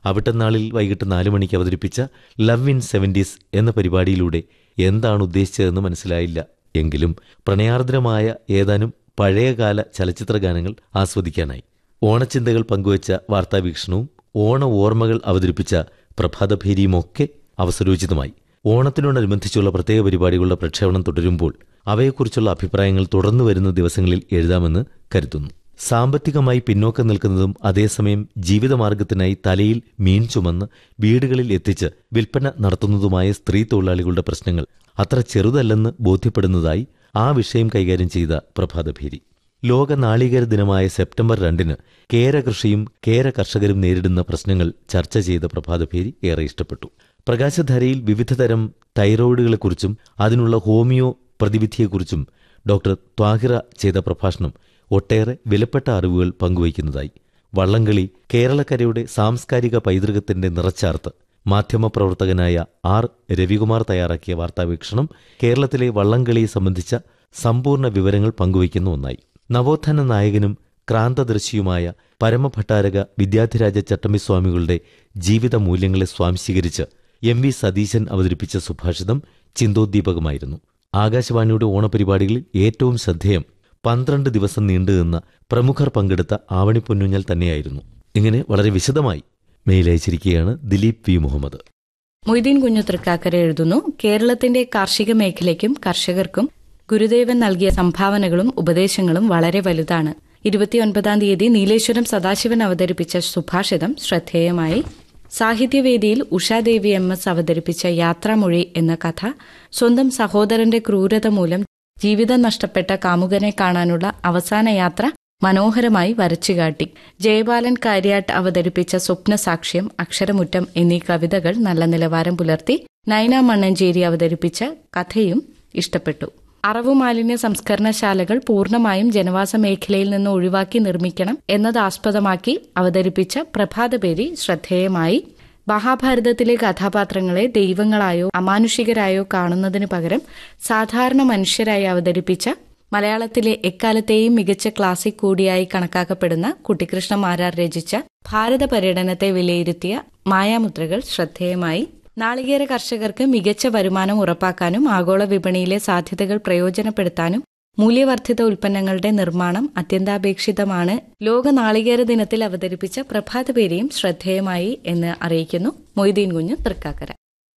അവിട്ടനാളിൽ വൈകിട്ട് നാലു മണിക്ക് അവതരിപ്പിച്ച ലവ് ഇൻ സെവൻറ്റീസ് എന്ന പരിപാടിയിലൂടെ എന്താണ് ഉദ്ദേശിച്ചതെന്ന് മനസ്സിലായില്ല എങ്കിലും പ്രണയാർദ്രമായ ഏതാനും പഴയകാല ചലച്ചിത്ര ഗാനങ്ങൾ ആസ്വദിക്കാനായി ഓണച്ചിന്തകൾ പങ്കുവച്ച വാർത്താവീക്ഷണവും ഓണ ഓർമ്മകൾ അവതരിപ്പിച്ച പ്രഭാതഭേരിയുമൊക്കെ അവസരോചിതമായി ഓണത്തിനോടനുബന്ധിച്ചുള്ള പ്രത്യേക പരിപാടികളുടെ പ്രക്ഷേപണം തുടരുമ്പോൾ അവയെക്കുറിച്ചുള്ള അഭിപ്രായങ്ങൾ തുടർന്നു വരുന്ന ദിവസങ്ങളിൽ എഴുതാമെന്ന് കരുതുന്നു സാമ്പത്തികമായി പിന്നോക്കം നിൽക്കുന്നതും അതേസമയം ജീവിതമാർഗത്തിനായി തലയിൽ മീൻ ചുമന്ന് വീടുകളിൽ എത്തിച്ച് വിൽപ്പന നടത്തുന്നതുമായ സ്ത്രീ തൊഴിലാളികളുടെ പ്രശ്നങ്ങൾ അത്ര ചെറുതല്ലെന്ന് ബോധ്യപ്പെടുന്നതായി ആ വിഷയം കൈകാര്യം ചെയ്ത പ്രഭാതഭേരി ലോക നാളികേര ദിനമായ സെപ്റ്റംബർ രണ്ടിന് കേര കൃഷിയും കേര കർഷകരും നേരിടുന്ന പ്രശ്നങ്ങൾ ചർച്ച ചെയ്ത പ്രഭാതഭേരി ഏറെ ഇഷ്ടപ്പെട്ടു പ്രകാശധാരയിൽ വിവിധതരം തൈറോയിഡുകളെക്കുറിച്ചും അതിനുള്ള ഹോമിയോ പ്രതിവിധിയെക്കുറിച്ചും ഡോക്ടർ ത്വാഹിറ ചെയ്ത പ്രഭാഷണം ഒട്ടേറെ വിലപ്പെട്ട അറിവുകൾ പങ്കുവയ്ക്കുന്നതായി വള്ളംകളി കേരളക്കരയുടെ സാംസ്കാരിക പൈതൃകത്തിന്റെ നിറച്ചാർത്ത് മാധ്യമപ്രവർത്തകനായ ആർ രവികുമാർ തയ്യാറാക്കിയ വാർത്താവീക്ഷണം കേരളത്തിലെ വള്ളംകളിയെ സംബന്ധിച്ച സമ്പൂർണ്ണ വിവരങ്ങൾ പങ്കുവയ്ക്കുന്ന ഒന്നായി നവോത്ഥാന നായകനും ക്രാന്തദർശിയുമായ പരമഭട്ടാരക വിദ്യാധിരാജ ചട്ടമ്പിസ്വാമികളുടെ ജീവിത മൂല്യങ്ങളെ സ്വാംശീകരിച്ച് എം വി സതീശൻ അവതരിപ്പിച്ച സുഭാഷിതം ചിന്തോദ്ദീപകമായിരുന്നു ആകാശവാണിയുടെ ഓണപരിപാടികളിൽ ഏറ്റവും ശ്രദ്ധേയം പന്ത്രണ്ട് ദിവസം നീണ്ടുനിന്ന പ്രമുഖർ പങ്കെടുത്ത ആവണി പൊന്നുഞ്ഞൽ തന്നെയായിരുന്നു ഇങ്ങനെ വളരെ വിശദമായി മെയിൽ അയച്ചിരിക്കുകയാണ് ദിലീപ് വി മുഹമ്മദ് മൊയ്തീൻ കുഞ്ഞു തൃക്കാക്കര എഴുതുന്നു കേരളത്തിന്റെ കാർഷിക മേഖലയ്ക്കും കർഷകർക്കും ഗുരുദേവൻ നൽകിയ സംഭാവനകളും ഉപദേശങ്ങളും വളരെ വലുതാണ് ഇരുപത്തിയൊൻപതാം തീയതി നീലേശ്വരം സദാശിവൻ അവതരിപ്പിച്ച സുഭാഷിതം ശ്രദ്ധേയമായി സാഹിത്യവേദിയിൽ ഉഷാദേവി എം എസ് അവതരിപ്പിച്ച യാത്രാമൊഴി എന്ന കഥ സ്വന്തം സഹോദരന്റെ ക്രൂരത മൂലം ജീവിതം നഷ്ടപ്പെട്ട കാമുകനെ കാണാനുള്ള അവസാന യാത്ര മനോഹരമായി വരച്ചുകാട്ടി ജയപാലൻ കാര്യാട്ട് അവതരിപ്പിച്ച സ്വപ്നസാക്ഷ്യം അക്ഷരമുറ്റം എന്നീ കവിതകൾ നല്ല നിലവാരം പുലർത്തി നൈന മണ്ണഞ്ചേരി അവതരിപ്പിച്ച കഥയും ഇഷ്ടപ്പെട്ടു അറവു മാലിന്യ സംസ്കരണശാലകൾ പൂർണ്ണമായും ജനവാസ മേഖലയിൽ നിന്ന് ഒഴിവാക്കി നിർമ്മിക്കണം എന്നതാസ്പദമാക്കി അവതരിപ്പിച്ച പ്രഭാതപേരി ശ്രദ്ധേയമായി മഹാഭാരതത്തിലെ കഥാപാത്രങ്ങളെ ദൈവങ്ങളായോ അമാനുഷികരായോ കാണുന്നതിനു പകരം സാധാരണ മനുഷ്യരായി അവതരിപ്പിച്ച മലയാളത്തിലെ എക്കാലത്തെയും മികച്ച ക്ലാസിക് കൂടിയായി കണക്കാക്കപ്പെടുന്ന കുട്ടിക്കൃഷ്ണ മാരാർ രചിച്ച ഭാരത പര്യടനത്തെ വിലയിരുത്തിയ മായാമുദ്രകൾ ശ്രദ്ധേയമായി നാളികേര കർഷകർക്ക് മികച്ച വരുമാനം ഉറപ്പാക്കാനും ആഗോള വിപണിയിലെ സാധ്യതകൾ പ്രയോജനപ്പെടുത്താനും മൂല്യവർദ്ധിത ഉൽപ്പന്നങ്ങളുടെ നിർമ്മാണം അത്യന്താപേക്ഷിതമാണ് ലോക നാളികേര ദിനത്തിൽ അവതരിപ്പിച്ച പ്രഭാതപേരിയും ശ്രദ്ധേയമായി എന്ന് അറിയിക്കുന്നു മൊയ്തീൻ കുഞ്ഞു തൃക്കാക്കര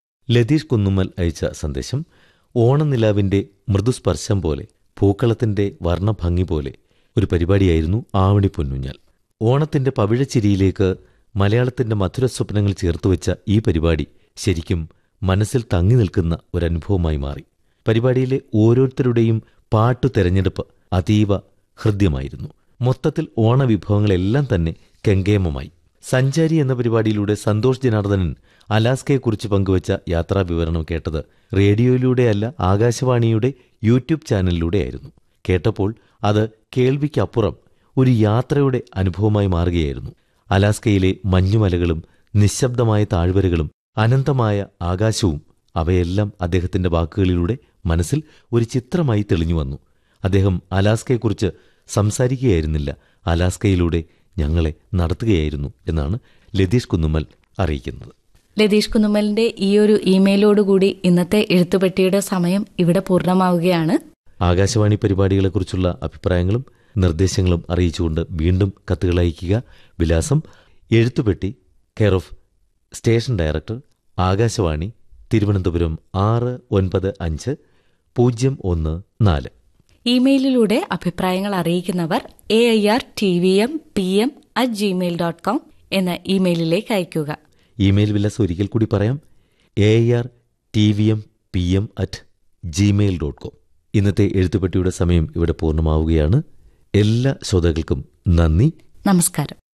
ലതീഷ് കുന്നുമ്മൽ അയച്ച സന്ദേശം ഓണനിലാവിന്റെ മൃദുസ്പർശം പോലെ പൂക്കളത്തിന്റെ വർണ്ണഭംഗി പോലെ ഒരു പരിപാടിയായിരുന്നു ആവണി പൊന്നുഞ്ഞാൽ ഓണത്തിന്റെ പവിഴച്ചിരിയിലേക്ക് മലയാളത്തിന്റെ മധുര സ്വപ്നങ്ങൾ ചേർത്തുവെച്ച ഈ പരിപാടി ശരിക്കും മനസ്സിൽ തങ്ങി നിൽക്കുന്ന ഒരനുഭവമായി മാറി പരിപാടിയിലെ ഓരോരുത്തരുടെയും പാട്ടു തെരഞ്ഞെടുപ്പ് അതീവ ഹൃദ്യമായിരുന്നു മൊത്തത്തിൽ ഓണവിഭവങ്ങളെല്ലാം തന്നെ കെങ്കേമമായി സഞ്ചാരി എന്ന പരിപാടിയിലൂടെ സന്തോഷ് ജനാർദ്ദനൻ അലാസ്കയെക്കുറിച്ച് പങ്കുവച്ച യാത്രാ വിവരണം കേട്ടത് റേഡിയോയിലൂടെയല്ല ആകാശവാണിയുടെ യൂട്യൂബ് ചാനലിലൂടെയായിരുന്നു കേട്ടപ്പോൾ അത് കേൾവിക്കപ്പുറം ഒരു യാത്രയുടെ അനുഭവമായി മാറുകയായിരുന്നു അലാസ്കയിലെ മഞ്ഞുമലകളും നിശബ്ദമായ താഴ്വരകളും അനന്തമായ ആകാശവും അവയെല്ലാം അദ്ദേഹത്തിന്റെ വാക്കുകളിലൂടെ മനസ്സിൽ ഒരു ചിത്രമായി തെളിഞ്ഞു വന്നു അദ്ദേഹം അലാസ്കയെക്കുറിച്ച് സംസാരിക്കുകയായിരുന്നില്ല അലാസ്കയിലൂടെ ഞങ്ങളെ നടത്തുകയായിരുന്നു എന്നാണ് ലതീഷ് കുന്നുമ്മൽ അറിയിക്കുന്നത് ലതീഷ് കുന്നുമ്മലിന്റെ ഈ ഒരു ഇമെയിലോടുകൂടി ഇന്നത്തെ എഴുത്തുപെട്ടിയുടെ സമയം ഇവിടെ പൂർണ്ണമാവുകയാണ് ആകാശവാണി പരിപാടികളെക്കുറിച്ചുള്ള അഭിപ്രായങ്ങളും നിർദ്ദേശങ്ങളും അറിയിച്ചുകൊണ്ട് വീണ്ടും കത്തുകൾ അയയ്ക്കുക വിലാസം എഴുത്തുപെട്ടി care of station director Akashvani Thiruvananthapuram ആറ് ഒൻപത് അഞ്ച് പൂജ്യം ഒന്ന് നാല് ഇമെയിലിലൂടെ അഭിപ്രായങ്ങൾ അറിയിക്കുന്നവർ A I R T V M P M at Gmail dot com എന്ന ഇമെയിലിലേക്ക് അയയ്ക്കുക ഇമെയിൽ വിലാസം ഒരിക്കൽ കൂടി പറയാം A R T V M P M at Gmail dot com ഇന്നത്തെ എഴുത്തുപെട്ടിയുടെ സമയം ഇവിടെ പൂർണ്ണമാവുകയാണ് എല്ലാ ശ്രോതാക്കൾക്കും നന്ദി നമസ്കാരം